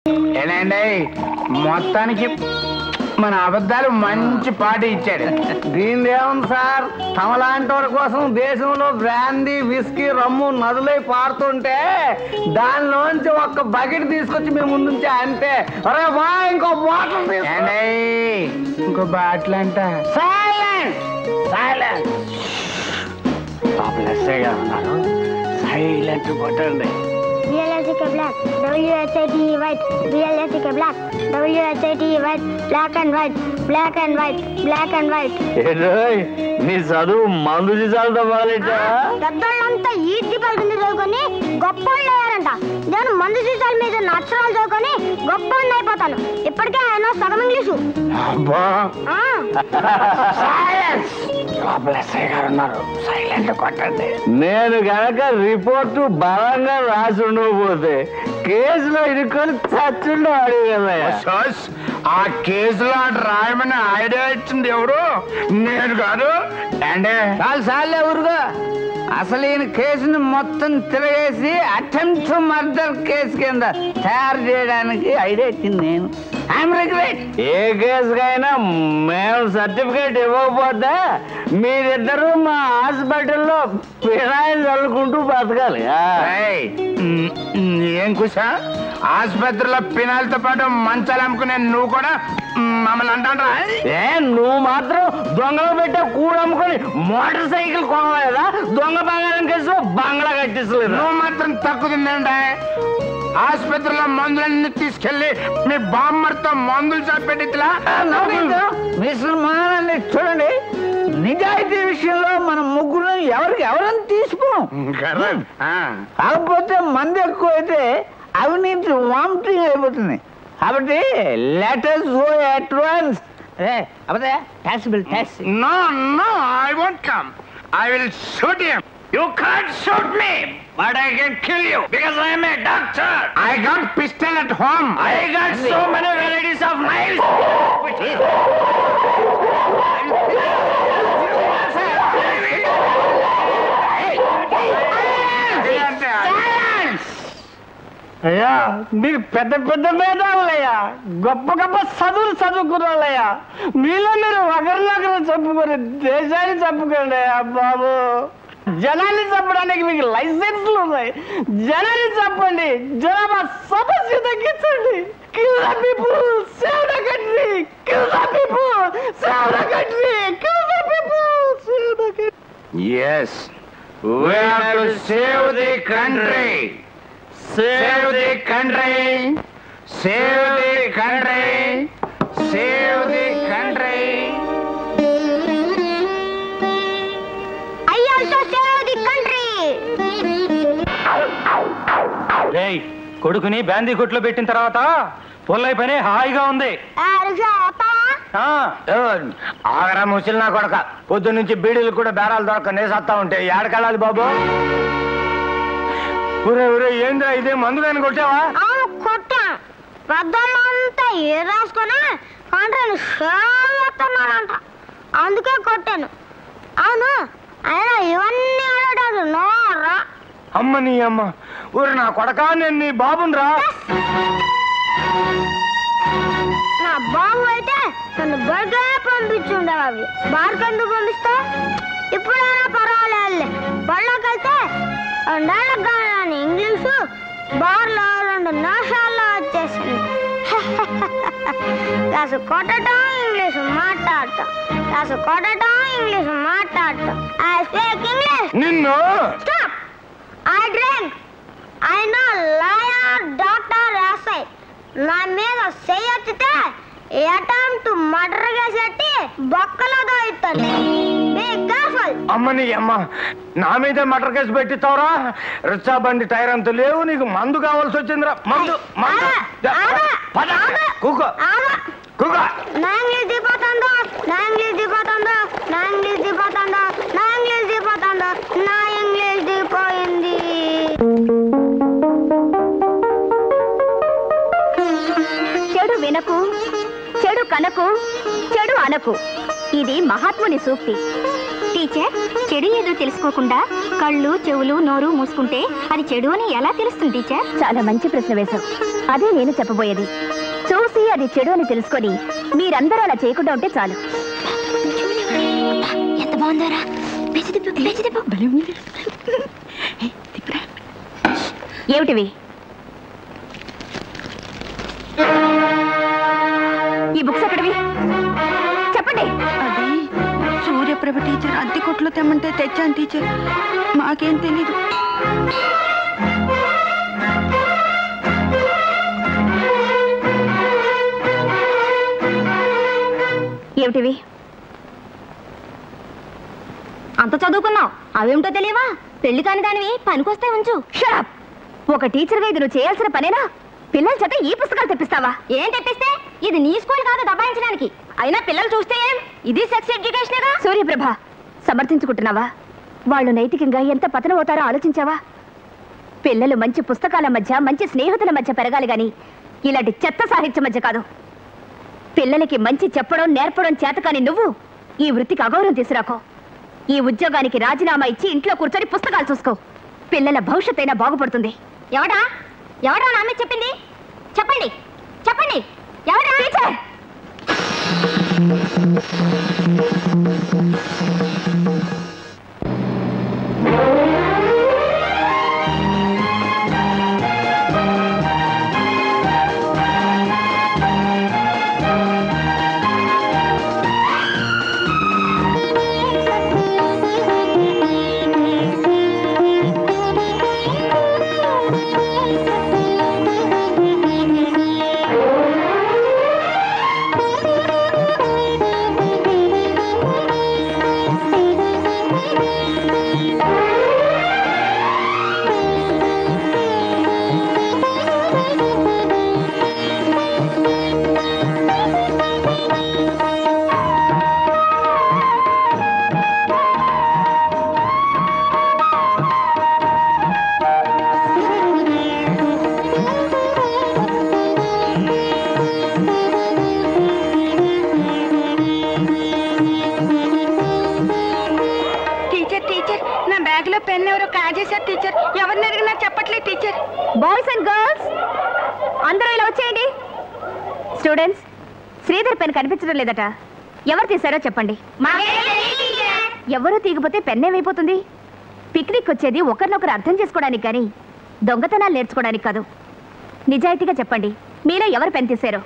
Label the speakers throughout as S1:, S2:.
S1: ఏనండి మొత్తానికి మన అబద్ధాలు మంచి పాట ఇచ్చాడు
S2: దీని ఏముంది సార్ తమలాంటి వారి కోసం దేశంలో బ్రాందీ విస్కీ రమ్ము నదులై పారుతుంటే దానిలోంచి ఒక్క బకెట్ తీసుకొచ్చి మేము ముందుంచి అంతే అరే వా ఇంకో బాటిల్ తీసుకో.
S1: ఏండి ఇంకో బాటిల్ అంట
S2: సైలెంట్ సైలెంట్ పాపం ఎస్ఐ గారు ఉన్నారు సైలెంట్ కొట్టండి
S3: VLSK black, WHIT white, VLSK black, WHIT white, black and white, black and white, black and white.
S2: ఏరోయ్, నీ చదువు మందు సీసాలతో మొదలెట్టా
S3: పెద్దోళ్ళంతా ఈ దీపాల కింద చదువుకొని గొప్ప అయ్యారంట నేను మందు సీసాల మీద అక్షరాలు చదువుకొని గొప్ప అయిపోతాను ఇప్పటికే ఆయన సగం ఇంగ్లీషు
S1: అబ్బా
S3: ఆ,
S2: లోపల ఎస్ఐ గారు ఉన్నారు సైలెంట్ కొట్టండి నేను గనక రిపోర్టు బలంగా రాసి ఉండకపోతే కేసులో ఇరుక్కొని చచ్చుండే అడిగి కదా
S1: సోస్, ఆ కేసులో అటు రాయమని ఐడియా ఇచ్చింది ఎవరు నేను కాదు అంటే
S2: చాలు చాలు ఎవరుగా అసలు ఈయన కేసుని మొత్తం తిరగేసి అటెంప్ట్ మర్డర్ కేసు కింద తయారు చేయడానికి ఐడియా ఇచ్చింది నేను ఐఎమ్ రిగ్రెట్ ఏ కేసుకైనా మేము సర్టిఫికేట్ ఇవ్వకపోతే మీరిద్దరూ మా హాస్పిటల్లో పినాయిలు చల్లుకుంటూ బతకాలి ఆ.
S1: ఏయ్, ఉమ్, ఉమ్, ఏం కుషా ఆసుపత్రిలో పినాలతో పాటు మంచాలు అమ్ముకునే నువ్వు కూడా ఉమ్, మమ్మల్ని అంటాండ్రా
S2: ఏ నువ్వు మాత్రం దొంగలు పెట్టే కూడ అమ్ముకొని మోటార్ సైకిల్ కొనలేదా దొంగ బంగారం కేసులో బంగ్లా కట్టించలేదు
S1: నువ్వు మాత్రం తక్కువ తిందంటే ఆసుపత్రిలో మందులన్నీ తీసుకెళ్లి మీ బామ్మర్తో మందులు చాపెట్టిలా
S2: మిస్టర్ మహానంది చూడండి నిజాయితీ విషయంలో మన ముగ్గురు ఎవరికి ఎవరైనా తీసుకోం కాకపోతే మంది ఎక్కువ అయితే అవినీతి వామిటింగ్ అయిపోతుంది కాబట్టి లెటర్స్ గో అట్ వన్స్ అబదే tax bill tax
S1: no no I won't come I will shoot him you can't shoot me but I can kill you because I am a doctor I got pistol at home I got so many varieties of knives
S2: అయ్యా మీరు పెద్ద పెద్ద మేధావులయ్యా గొప్ప గొప్ప చదువులు చదువుకున్నాళ్ళయ్యా మీలో మీరు ఒకరినొకరు చెప్పుకొని దేశాన్ని చెప్పుకోండి అయ్యా బాబు జనాన్ని చంపడానికి మీకు లైసెన్స్లు ఉన్నాయి జనాన్ని చంపండి జనాభా సమస్య తగ్గించండి kill the people save the country kill the people save the country kill the people save the country
S1: Yes, we have to save the country. Save the country. Save the country. Save the country.
S3: I also save the country.
S4: రేయ్ కొడుకుని బ్యాందీ కొట్లో పెట్టిన తర్వాత పొల్లై పని హాయిగా ఉంది
S3: ఆ, rickshaw ఆపుతావా?
S4: ఆ
S1: ఆగరా ముసలి నా కొడక పొద్దు నుంచి బీడీలు కూడా బేరాలు దొరక నేసత్తా ఉంటే ఏడకెళ్ళాలి బాబు ఊరే ఊరే ఏంద్రా ఇదే మందు కానీ కొట్టావా
S3: అవును కొట్టా పెద్దోళ్ళంతా ఏ రాసుకొని కాంట్రాలు చేస్తున్నారంట అందుకే కొట్టాను అవును అయినా ఇవన్నీ ఆడటాలు నోరా
S1: అమ్మ నీ అమ్మ ఊరు నా కొడక నేను నీ బాబునరా
S3: నా బాబు అయితే నన్ను బడికే పంపించుండేవి అవి బార్కి ఎందుకు పంపిస్తా ఇప్పుడైనా పర్వాలేదులే బళ్ళోకి వెళ్తే రెండేళ్ళకి కానీ ఇంగ్లీషు బార్లో రెండు నిమిషాల్లో వచ్చేసింది కాసు కొట్టడం ఇంగ్లీషు మాట్లాడటం కాసు కొట్టడం ఇంగ్లీషు మాట్లాడటం ఐ స్పీక్ ఇంగ్లీష్
S1: నిన్ను
S3: stop I drink I know lawyer doctor SI నా మీద చెయ్యొచ్చితే అటెంప్ట్ మర్డర్ చేసేటి బొక్కలతో ఇస్తాను బీ కేర్ఫుల్
S1: అమ్మ నీ అమ్మ నా మీద మటర్ కేసు పెట్టిస్తావురా రిచ్చా బండి టైర్ అంత లేవు నీకు మందు కావాల్సి వచ్చిందిరా మందు మందు
S3: ఆగు, ఆగు,
S1: పద.
S3: ఆగు.
S1: కూకో
S3: ఆగా
S1: కూకో
S3: నా ఇంగ్లీష్ దిగిపోతుందో నా ఇంగ్లీష్ దిగిపోతుందో నా ఇంగ్లీష్ దిగిపోతుందో నా ఇంగ్లీష్ దిగిపోతుందో నా ఇంగ్లీష్ దిగిపోయింది
S5: చెడు వినకు చెడు కనకు చెడు అనకు ఇది మహాత్ముని సూక్తి టీచర్ చెడు ఏదో తెలుసుకోకుండా కళ్ళు చెవులు నోరు మూసుకుంటే అది చెడు అని ఎలా తెలుస్తుంది టీచర్ చాలా మంచి ప్రశ్న వేశావు అదే నేను చెప్పబోయేది చూసి అది చెడు అని తెలుసుకొని మీరందరూ అలా చేయకుండా ఉంటే చాలు ఎంత బాగుందారా ఏమిటివి ఈ బుక్స్ ఎక్కడివి చెప్పండి
S6: అది సూర్యప్రభ టీచర్ అద్దె కొట్లో తెమ్మంటే తెచ్చాను టీచర్ మాకేం తెలీదు
S5: ఏమిటివి అంత చదువుకున్నావు అవేమిటో తెలియవా పెళ్లి కాని దానివి పనికొస్తే ఉంచు షడప్ ఒక టీచర్గా ఇది నువ్వు చేయాల్సిన పనేనా పిల్లల చేత ఈ పుస్తకాలు తెప్పిస్తావా ఏం తెప్పిస్తే ఇది నీ స్కూల్ కాదు దబాయించడానికి అయినా పిల్లలు చూస్తే ఏం ఇది సెక్స్ ఎడ్యుకేషనేగా సూర్యప్రభ సమర్థించుకుంటున్నావా వాళ్ళు నైతికంగా ఎంత పతనం అవుతారో ఆలోచించావా పిల్లలు మంచి పుస్తకాల మధ్య మంచి స్నేహితుల మధ్య పెరగాలి గాని ఇలాంటి చెత్త సాహిత్యం మధ్య కాదు పిల్లలకి మంచి చెప్పడం నేర్పడం చేతకాని నువ్వు ఈ వృత్తికి అగౌరవం తీసుకురాకో ఈ ఉద్యోగానికి రాజీనామా ఇచ్చి ఇంట్లో కూర్చొని పుస్తకాలు చూసుకో పిల్లల భవిష్యత్ అయినా బాగుపడుతుంది ఎవడా ఎవడా నా మీద చెప్పింది చెప్పండి చెప్పండి ఎవడా టీచర్
S6: టీచర్ టీచర్ నా బ్యాగ్ లో పెన్ ఎవరో కాజేశారు టీచర్ ఎవరిని అడిగినా చెప్పట్లేదు టీచర్
S5: బాయ్స్ అండ్ గర్ల్స్ అందరూ ఇలా వచ్చేయండి స్టూడెంట్స్ శ్రీధర్ పెన్ కనిపించడం లేదట ఎవరు తీశారో చెప్పండి ఎవరూ తీయకపోతే పెన్ ఏమైపోతుంది పిక్నిక్ వచ్చేది ఒకరినొకరు అర్థం చేసుకోవడానికి కానీ దొంగతనాలు నేర్చుకోవడానికి కాదు నిజాయితీగా చెప్పండి మీలో ఎవరు పెన్ తీశారో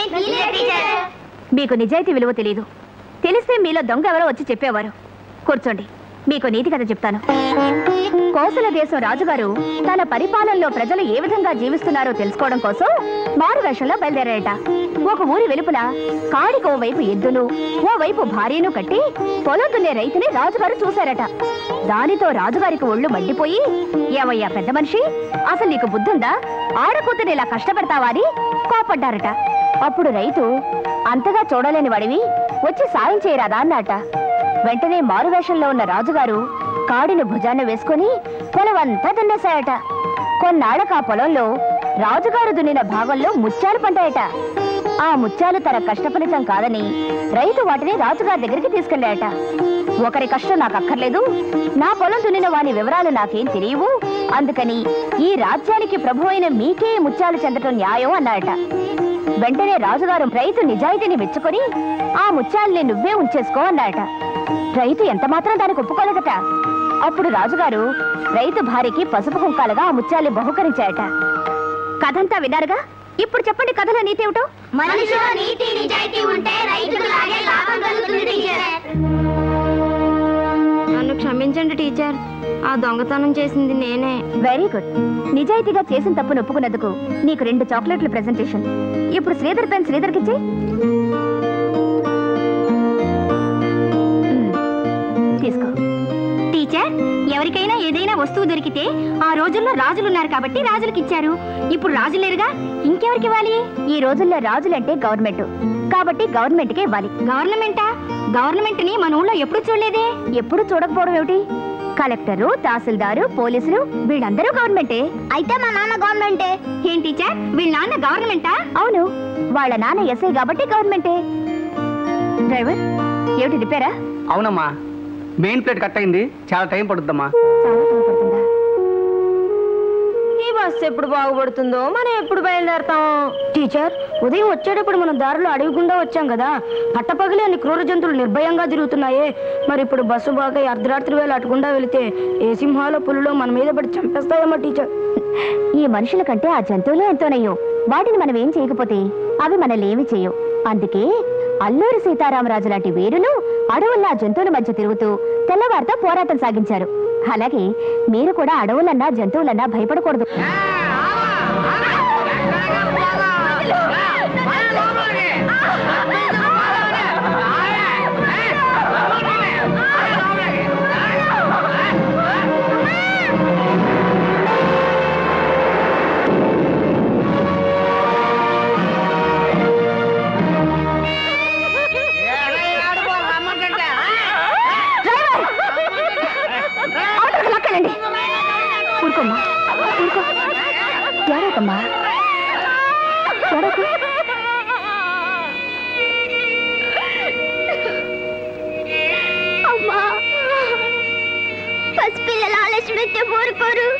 S5: మీకు నిజాయితీ విలువ తెలియదు తెలిస్తే మీలో దొంగ ఎవరో వచ్చి చెప్పేవారు కూర్చోండి మీకు నీతి కథ చెప్తాను కోసల దేశం రాజుగారు తన పరిపాలనలో ప్రజలు ఏ విధంగా జీవిస్తున్నారో తెలుసుకోవడం కోసం మారు వేషంలో బయలుదేరారట ఒక ఊరి వెలుపల కాడికి ఓవైపు ఎద్దులు ఓవైపు భార్యను కట్టి పొలం దున్నే రైతుని రాజుగారు చూశారట దానితో రాజుగారికి ఒళ్ళు మండిపోయి ఏమయ్యా పెద్ద మనిషి అసలు నీకు బుద్ధుందా ఆడకూతుని ఇలా కష్టపెడతావా అని కోపడ్డారట అప్పుడు రైతు అంతగా చూడలేని వాడివి వచ్చి సాయం చేయరాదా అన్నట వెంటనే మారువేషంలో ఉన్న రాజుగారు కాడిని భుజాన వేసుకుని పొలమంతా దున్నేశాయట కొన్నాళ్ళకు ఆ పొలంలో రాజుగారు దున్నిన భాగంలో ముత్యాలు పంటాయట ఆ ముత్యాలు తన కష్టఫలితం కాదని రైతు వాటిని రాజుగారి దగ్గరికి తీసుకెళ్ళాయట ఒకరి కష్టం నాకు అక్కర్లేదు నా పొలం దున్నిన వాని వివరాలు నాకేం తెలియవు అందుకని ఈ రాజ్యానికి ప్రభు అయిన మీకే ఈ ముత్యాలు చెందటం న్యాయం అన్నాడట వెంటనే రాజుగారు రైతు నిజాయితీని మెచ్చుకొని ఆ ముత్యాల్ని నువ్వే ఉంచేసుకో అన్నాడట రైతు ఎంత మాత్రం దానికి ఒప్పుకోలేదట అప్పుడు రాజుగారు రైతు భార్యకి పసుపు కుంకాలుగా ఆ ముత్యాల్ని బహుకరించాయట కథంతా విన్నారుగా ఇప్పుడు చెప్పండి కథలో నీతేమిటో
S3: మనిషిలో నీతి నిజాయితీ ఉంటే రైతుకు లాగే లాభం కలుగుతుంది టీచర్
S6: నన్ను క్షమించండి టీచర్ ఆ దొంగతనం చేసింది నేనే
S5: వెరీ గుడ్ నిజాయితీగా చేసిన తప్పును ఒప్పుకున్నందుకు నీకు రెండు చాక్లెట్ల ప్రెజెంటేషన్ ఇప్పుడు శ్రీధర్ పెన్ శ్రీధర్కి ఇచ్చే తీసుకో టీచర్ ఎవరికైనా ఏదైనా వస్తువు దొరికితే ఆ రోజుల్లో రాజులు ఉన్నారు కాబట్టి రాజులకు ఇచ్చారు ఇప్పుడు రాజు లేరుగా ఇంకెవరికి ఇవ్వాలి ఈ రోజుల్లో రాజులంటే గవర్నమెంట్ కాబట్టి గవర్నమెంట్ కే ఇవ్వాలి గవర్నమెంటా గవర్నమెంట్ ని మన ఊళ్ళో ఎప్పుడు చూడలేదే ఎప్పుడు చూడకపోవడం ఏమిటి కలెక్టరు తహసీల్దారు పోలీసులు వీళ్ళందరూ గవర్నమెంటే
S3: అయితే మా నాన్న గవర్నమెంటే
S5: ఏం టీచర్ వీళ్ళ నాన్న గవర్నమెంటా అవును వాళ్ళ నాన్న ఎస్ఐ కాబట్టి గవర్నమెంటే డ్రైవర్ ఏమిటి రిపేరా
S2: అవునమ్మా మెయిన్ ప్లేట్ కట్ అయింది చాలా టైం పడుద్దమ్మా
S5: చాలా టైం పడుతుందా
S3: ఈ బస్సు ఎప్పుడు బాగుపడుతుందో మనం ఎప్పుడు బయలుదేరతాం టీచర్ ఉదయం వచ్చేటప్పుడు మనం దారిలో అడవి గుండా వచ్చాం కదా పట్టపగలి అన్ని క్రూర జంతువులు నిర్భయంగా తిరుగుతున్నాయే మరి ఇప్పుడు బస్సు బాగా అర్ధరాత్రి వేళ అటుకుండా వెళితే ఏ సింహాలో పులులో మన మీద పడి చంపేస్తాయేమో టీచర్
S5: ఈ మనుషుల కంటే ఆ జంతువులే ఎంతోనయ్యో వాటిని మనం ఏం చేయకపోతే అవి మనల్ని ఏమి చేయవు అందుకే అల్లూరి సీతారామరాజు లాంటి వీరులు అడవుల్లో ఆ జంతువుల మధ్య తిరుగుతూ తెల్లవారితో పోరాటం సాగించారు అలాగే మీరు కూడా అడవులన్నా జంతువులన్నా భయపడకూడదు ఆటోకి లక్కలండి ఊరుకోమ్మా ఊరుకో ఏడవకమ్మా ఏడవకు
S3: అమ్మా పసిపిల్లలు ఆలస్యం అయితే ఊరుకోరు